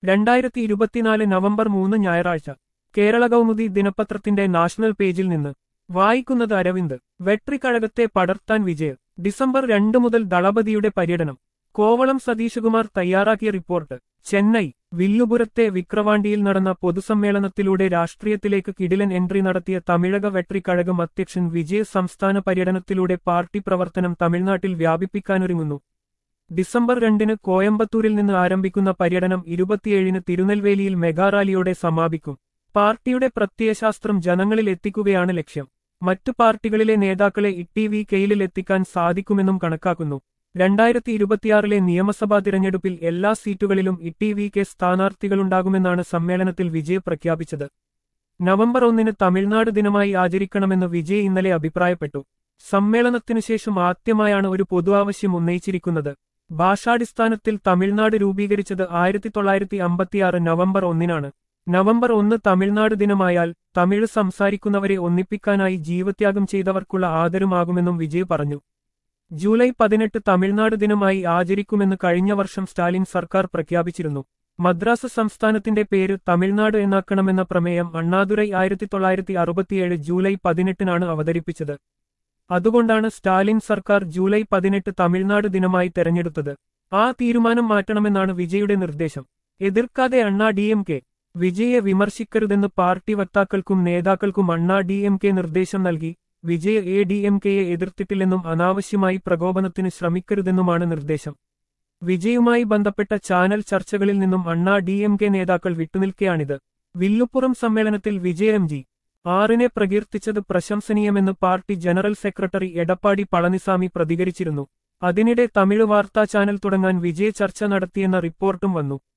രണ്ടായിരത്തി ഇരുപത്തിനാല് നവംബർ മൂന്ന് ഞായറാഴ്ച കേരള കൗമുദി ദിനപത്രത്തിന്റെ നാഷണൽ പേജിൽ നിന്ന് വായിക്കുന്നത് അരവിന്ദ് വെട്രിക്കഴകത്തെ പടർത്താൻ വിജയം ഡിസംബർ രണ്ട് മുതൽ ദളപതിയുടെ പര്യടനം കോവളം സതീശകുമാർ തയ്യാറാക്കിയ റിപ്പോർട്ട് ചെന്നൈ വില്ലുപുരത്തെ വിക്രവാണ്ടിയിൽ നടന്ന പൊതുസമ്മേളനത്തിലൂടെ രാഷ്ട്രീയത്തിലേക്ക് കിടിലൻ എൻട്രി നടത്തിയ തമിഴക വെട്രിക്കഴകം അധ്യക്ഷൻ വിജയ് സംസ്ഥാന പര്യടനത്തിലൂടെ പാർട്ടി പ്രവർത്തനം തമിഴ്നാട്ടിൽ വ്യാപിപ്പിക്കാനൊരുങ്ങുന്നു ഡിസംബർ രണ്ടിന് കോയമ്പത്തൂരിൽ നിന്ന് ആരംഭിക്കുന്ന പര്യടനം ഇരുപത്തിയേഴിന് തിരുനെൽവേലിയിൽ മെഗാറാലിയോടെ സമാപിക്കും പാർട്ടിയുടെ പ്രത്യയശാസ്ത്രം ജനങ്ങളിൽ എത്തിക്കുകയാണ് ലക്ഷ്യം മറ്റു പാർട്ടികളിലെ നേതാക്കളെ ഇട്ടി വി കെയിലിൽ എത്തിക്കാൻ സാധിക്കുമെന്നും കണക്കാക്കുന്നു രണ്ടായിരത്തി ഇരുപത്തിയാറിലെ നിയമസഭാ തിരഞ്ഞെടുപ്പിൽ എല്ലാ സീറ്റുകളിലും ഇട്ടി വി കെ സ്ഥാനാർത്ഥികളുണ്ടാകുമെന്നാണ് സമ്മേളനത്തിൽ വിജയ് പ്രഖ്യാപിച്ചത് നവംബർ ഒന്നിന് തമിഴ്നാട് ദിനമായി ആചരിക്കണമെന്ന് വിജയ് ഇന്നലെ അഭിപ്രായപ്പെട്ടു സമ്മേളനത്തിനു ശേഷം ആദ്യമായാണ് ഒരു പൊതു ആവശ്യം ഉന്നയിച്ചിരിക്കുന്നത് ഭാഷാടിസ്ഥാനത്തിൽ തമിഴ്നാട് രൂപീകരിച്ചത് ആയിരത്തി തൊള്ളായിരത്തി അമ്പത്തിയാറ് നവംബർ ഒന്നിനാണ് നവംബർ ഒന്ന് തമിഴ്നാട് ദിനമായാൽ തമിഴ് സംസാരിക്കുന്നവരെ ഒന്നിപ്പിക്കാനായി ജീവത്യാഗം ചെയ്തവർക്കുള്ള ആദരമാകുമെന്നും വിജയ് പറഞ്ഞു ജൂലൈ പതിനെട്ട് തമിഴ്നാട് ദിനമായി ആചരിക്കുമെന്ന് കഴിഞ്ഞ വർഷം സ്റ്റാലിൻ സർക്കാർ പ്രഖ്യാപിച്ചിരുന്നു മദ്രാസ് സംസ്ഥാനത്തിന്റെ പേര് തമിഴ്നാട് എന്നാക്കണമെന്ന പ്രമേയം അണ്ണാദുരൈ ആയിരത്തി തൊള്ളായിരത്തി അറുപത്തിയേഴ് ജൂലൈ പതിനെട്ടിനാണ് അവതരിപ്പിച്ചത് അതുകൊണ്ടാണ് സ്റ്റാലിൻ സർക്കാർ ജൂലൈ പതിനെട്ട് തമിഴ്നാട് ദിനമായി തെരഞ്ഞെടുത്തത് ആ തീരുമാനം മാറ്റണമെന്നാണ് വിജയുടെ നിർദ്ദേശം എതിർക്കാതെ അണ്ണാ ഡി എം കെ വിജയെ വിമർശിക്കരുതെന്ന് പാർട്ടി വക്താക്കൾക്കും നേതാക്കൾക്കും അണ്ണാ ഡി എം കെ നിർദ്ദേശം നൽകി വിജയ എ ഡി എം കെയെ എതിർത്തിട്ടില്ലെന്നും അനാവശ്യമായി പ്രകോപനത്തിന് ശ്രമിക്കരുതെന്നുമാണ് നിർദ്ദേശം വിജയുമായി ബന്ധപ്പെട്ട ചാനൽ ചർച്ചകളിൽ നിന്നും അണ്ണാ ഡി എം കെ നേതാക്കൾ വിട്ടുനിൽക്കെയാണിത് വില്ലുപ്പുറം സമ്മേളനത്തിൽ വിജയ എം ജി ആറിനെ പ്രകീർത്തിച്ചത് പ്രശംസനീയമെന്ന് party general secretary Edappadi Palaniswami പ്രതികരിച്ചിരുന്നു അതിനിടെ തമിഴ് വാർത്താ ചാനൽ തുടങ്ങാൻ വിജയ് ചർച്ച നടത്തിയെന്ന റിപ്പോർട്ടും വന്നു